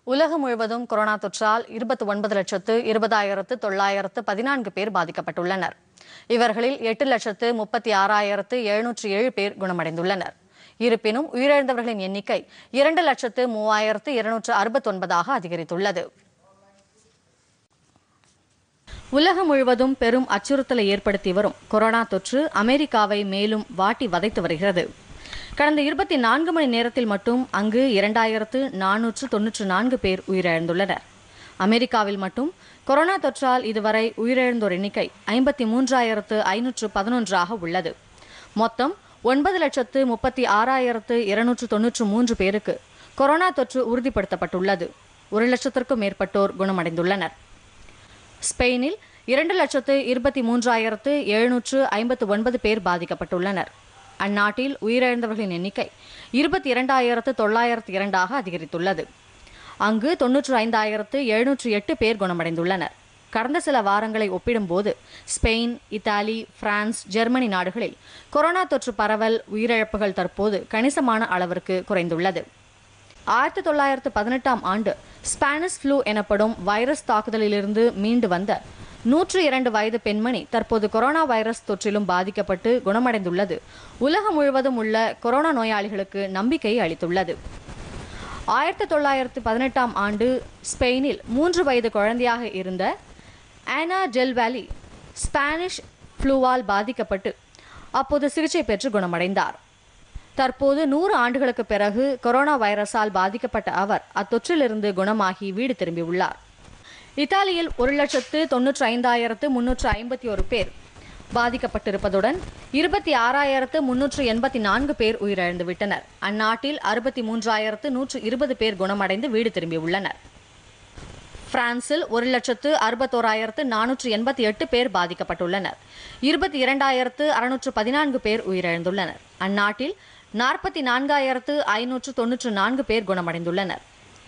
உலகம் முழுவதும் கொரோனா தொற்றால் இருபத்தி ஒன்பது லட்சத்து இருபதாயிரத்து தொள்ளாயிரத்து பதினான்கு பேர் பாதிக்கப்பட்டுள்ளனர் இவர்களில் எட்டு லட்சத்து முப்பத்தி ஆறாயிரத்து எழுநூற்றி ஏழு பேர் குணமடைந்துள்ளனர் இருப்பினும் உயிரிழந்தவர்களின் எண்ணிக்கை இரண்டு லட்சத்து மூவாயிரத்து இருநூற்று அறுபத்தொன்பதாக அதிகரித்துள்ளது உலகம் முழுவதும் பெரும் அச்சுறுத்தலை ஏற்படுத்தி வரும் கொரோனா தொற்று அமெரிக்காவை மேலும் வாட்டி வதைத்து வருகிறது கடந்த இருபத்தி நான்கு மணி நேரத்தில் மட்டும் அங்கு இரண்டாயிரத்து நானூற்று தொன்னூற்று நான்கு பேர் உயிரிழந்துள்ளனர் அமெரிக்காவில் மட்டும் கொரோனா தொற்றால் இதுவரை உயிரிழந்தோர் எண்ணிக்கை ஐம்பத்தி மூன்றாயிரத்து ஐநூற்று பதினொன்றாக உள்ளது மொத்தம் ஒன்பது லட்சத்து முப்பத்தி ஆறாயிரத்து இருநூற்று தொன்னூற்று மூன்று பேருக்கு கொரோனா தொற்று உறுதிப்படுத்தப்பட்டுள்ளது ஒரு லட்சத்திற்கும் மேற்பட்டோர் குணமடைந்துள்ளனர் ஸ்பெயினில் இரண்டு லட்சத்து இருபத்தி மூன்றாயிரத்து எழுநூற்று ஐம்பத்து ஒன்பது பேர் பாதிக்கப்பட்டுள்ளனர் அந்நாட்டில் உயிரிழந்தவர்களின் எண்ணிக்கை இருபத்தி இரண்டாயிரத்து தொள்ளாயிரத்து இரண்டாக அதிகரித்துள்ளது அங்கு தொன்னூற்று ஐந்தாயிரத்து எழுநூற்று எட்டு பேர் குணமடைந்துள்ளனர் கடந்த சில வாரங்களை ஒப்பிடும்போது ஸ்பெயின் இத்தாலி பிரான்ஸ் ஜெர்மனி நாடுகளில் கொரோனா தொற்று பரவல் உயிரிழப்புகள் தற்போது கணிசமான அளவிற்கு குறைந்துள்ளது ஆயிரத்தி தொள்ளாயிரத்து பதினெட்டாம் ஆண்டு ஸ்பானிஷ் ஃப்ளூ எனப்படும் வைரஸ் தாக்குதலிலிருந்து மீண்டு வந்த நூற்று இரண்டு வயது பெண்மணி தற்போது கொரோனா வைரஸ் தொற்றிலும் பாதிக்கப்பட்டு குணமடைந்துள்ளது உலகம் முழுவதும் உள்ள கொரோனா நோயாளிகளுக்கு நம்பிக்கையை அளித்துள்ளது ஆயிரத்தி தொள்ளாயிரத்து பதினெட்டாம் ஆண்டு ஸ்பெயினில் மூன்று வயது குழந்தையாக இருந்த ஆனா டெல்வேலி ஸ்பானிஷ் ஃப்ளூவால் பாதிக்கப்பட்டு அப்போது சிகிச்சை பெற்று குணமடைந்தார் தற்போது நூறு ஆண்டுகளுக்கு பிறகு கொரோனா வைரஸால் பாதிக்கப்பட்ட அவர் அத்தொற்றிலிருந்து குணமாகி வீடு திரும்பியுள்ளார் இத்தாலியில் ஒரு லட்சத்து தொன்னூற்றி ஐந்தாயிரத்து முன்னூற்று ஐம்பத்தி ஒரு பேர் பாதிக்கப்பட்டிருப்பதுடன் இருபத்தி ஆறாயிரத்து முன்னூற்று எண்பத்தி நான்கு பேர் உயிரிழந்து விட்டனர் அந்நாட்டில் அறுபத்தி மூன்றாயிரத்து நூற்று இருபது பேர் குணமடைந்து வீடு திரும்பியுள்ளனர் பிரான்சில் ஒரு லட்சத்து அறுபத்தோராயிரத்து நானூற்று எண்பத்தி எட்டு பேர் பாதிக்கப்பட்டுள்ளனர் இருபத்தி இரண்டாயிரத்து அறுநூற்று பதினான்கு பேர் உயிரிழந்துள்ளனர் அந்நாட்டில் நாற்பத்தி நான்காயிரத்து ஐநூற்று தொன்னூற்று நான்கு பேர் குணமடைந்துள்ளனர்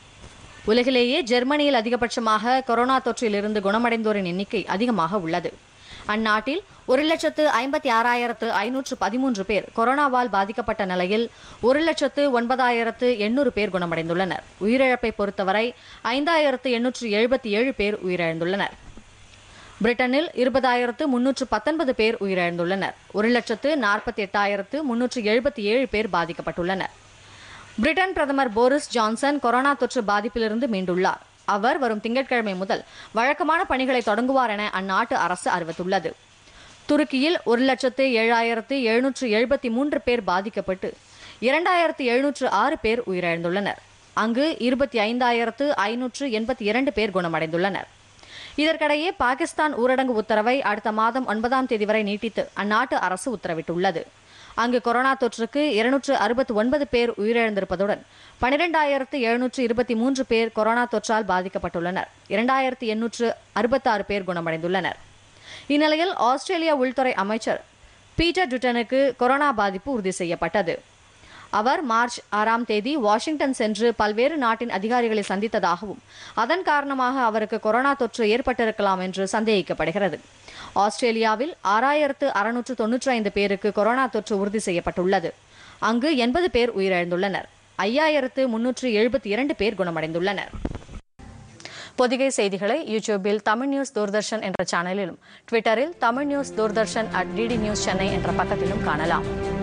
உலகிலேயே ஜெர்மனியில் அதிகபட்சமாக கொரோனா தொற்றிலிருந்து குணமடைந்தோரின் எண்ணிக்கை அதிகமாக உள்ளது அந்நாட்டில் ஒரு லட்சத்து ஐம்பத்தி ஆறாயிரத்து ஐநூற்று பதிமூன்று பேர் கொரோனாவால் பாதிக்கப்பட்ட நிலையில் ஒரு லட்சத்து ஒன்பதாயிரத்து எண்ணூறு பேர் குணமடைந்துள்ளனர் உயிரிழப்பை பொறுத்தவரை ஐந்தாயிரத்து எண்ணூற்று எழுபத்தி ஏழு பேர் உயிரிழந்துள்ளனர் பிரிட்டனில் இருபதாயிரத்து முன்னூற்று பத்தொன்பது பேர் உயிரிழந்துள்ளனர் ஒரு லட்சத்து நாற்பத்தி எட்டாயிரத்து முன்னூற்று எழுபத்தி ஏழு பேர் பாதிக்கப்பட்டுள்ளனர் பிரிட்டன் பிரதமர் போரிஸ் ஜான்சன் கொரோனா தொற்று பாதிப்பிலிருந்து மீண்டுள்ளார் அவர் வரும் திங்கட்கிழமை முதல் வழக்கமான பணிகளை தொடங்குவார் என அந்நாட்டு அரசு அறிவித்துள்ளது துருக்கியில் ஒரு லட்சத்து ஏழாயிரத்து எழுநூற்று எழுபத்தி மூன்று பேர் பாதிக்கப்பட்டு இரண்டாயிரத்து எழுநூற்று ஆறு பேர் உயிரிழந்துள்ளனர் அங்கு இருபத்தி ஐந்தாயிரத்து ஐநூற்று எண்பத்தி இரண்டு பேர் குணமடைந்துள்ளனர் இதற்கிடையே பாகிஸ்தான் ஊரடங்கு உத்தரவை அடுத்த மாதம் ஒன்பதாம் தேதி வரை நீட்டித்து அந்நாட்டு அரசு உத்தரவிட்டுள்ளது அங்கு கொரோனா தொற்றுக்கு இருநூற்று அறுபத்தி ஒன்பது பேர் உயிரிழந்திருப்பதுடன் பனிரெண்டாயிரத்து எழுநூற்று இருபத்தி மூன்று பேர் கொரோனா தொற்றால் பாதிக்கப்பட்டுள்ளனர் இரண்டாயிரத்து எண்ணூற்று அறுபத்தாறு பேர் குணமடைந்துள்ளனர் இந்நிலையில் ஆஸ்திரேலிய உள்துறை அமைச்சர் பீட்டர் டுட்டனுக்கு கொரோனா பாதிப்பு உறுதி செய்யப்பட்டது அவர் மார்ச் ஆறாம் தேதி வாஷிங்டன் சென்று பல்வேறு நாட்டின் அதிகாரிகளை சந்தித்ததாகவும் அதன் காரணமாக அவருக்கு கொரோனா தொற்று ஏற்பட்டிருக்கலாம் என்று சந்தேகிக்கப்படுகிறது ஆஸ்திரேலியாவில் ஆறாயிரத்து அறுநூற்று தொன்னூற்றி ஐந்து பேருக்கு கொரோனா தொற்று உறுதி செய்யப்பட்டுள்ளது அங்கு எண்பது பேர் உயிரிழந்துள்ளனர் ஐயாயிரத்து முன்னூற்று எழுபத்தி இரண்டு பேர் குணமடைந்துள்ளனர் பொதிகை செய்திகளை யூடியூபில் தமிழ் நியூஸ் தூர்தர்ஷன் என்ற சேனலிலும் ட்விட்டரில் Tamil news Doordarshan at DD news Chennai என்ற பக்கத்திலும் காணலாம்